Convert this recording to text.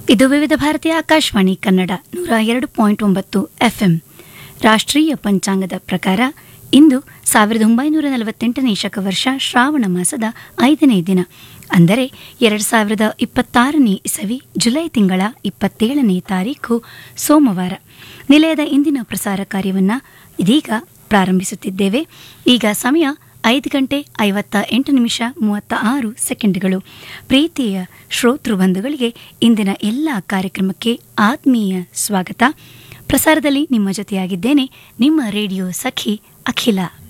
ಇದು ವಿವಿಧ ಭಾರತೀಯ ಆಕಾಶವಾಣಿ ಕನ್ನಡ ನೂರ ಎರಡು ಪಾಯಿಂಟ್ ಒಂಬತ್ತು ಎಫ್ಎಂ ರಾಷ್ಟ್ರೀಯ ಪಂಚಾಂಗದ ಪ್ರಕಾರ ಇಂದು ಸಾವಿರದ ಒಂಬೈನೂರ ನಲವತ್ತೆಂಟನೇ ಶಕವರ್ಷ ಶ್ರಾವಣ ಮಾಸದ ಐದನೇ ದಿನ ಅಂದರೆ ಎರಡು ಸಾವಿರದ ಇಪ್ಪತ್ತಾರನೇ ಇಸವಿ ಜುಲೈ ತಿಂಗಳ ಇಪ್ಪತ್ತೇಳನೇ ತಾರೀಖು ಸೋಮವಾರ ನಿಲಯದ ಇಂದಿನ ಪ್ರಸಾರ ಕಾರ್ಯವನ್ನು ಇದೀಗ ಪ್ರಾರಂಭಿಸುತ್ತಿದ್ದೇವೆ ಈಗ ಸಮಯ ಐದು ಗಂಟೆ ಐವತ್ತ ಎಂಟು ನಿಮಿಷ ಮೂವತ್ತ ಆರು ಸೆಕೆಂಡ್ಗಳು ಪ್ರೀತಿಯ ಶ್ರೋತೃ ಬಂಧುಗಳಿಗೆ ಇಂದಿನ ಎಲ್ಲ ಕಾರ್ಯಕ್ರಮಕ್ಕೆ ಆತ್ಮೀಯ ಸ್ವಾಗತ ಪ್ರಸಾರದಲ್ಲಿ ನಿಮ್ಮ ಜೊತೆಯಾಗಿದ್ದೇನೆ ನಿಮ್ಮ ರೇಡಿಯೋ ಸಖಿ ಅಖಿಲ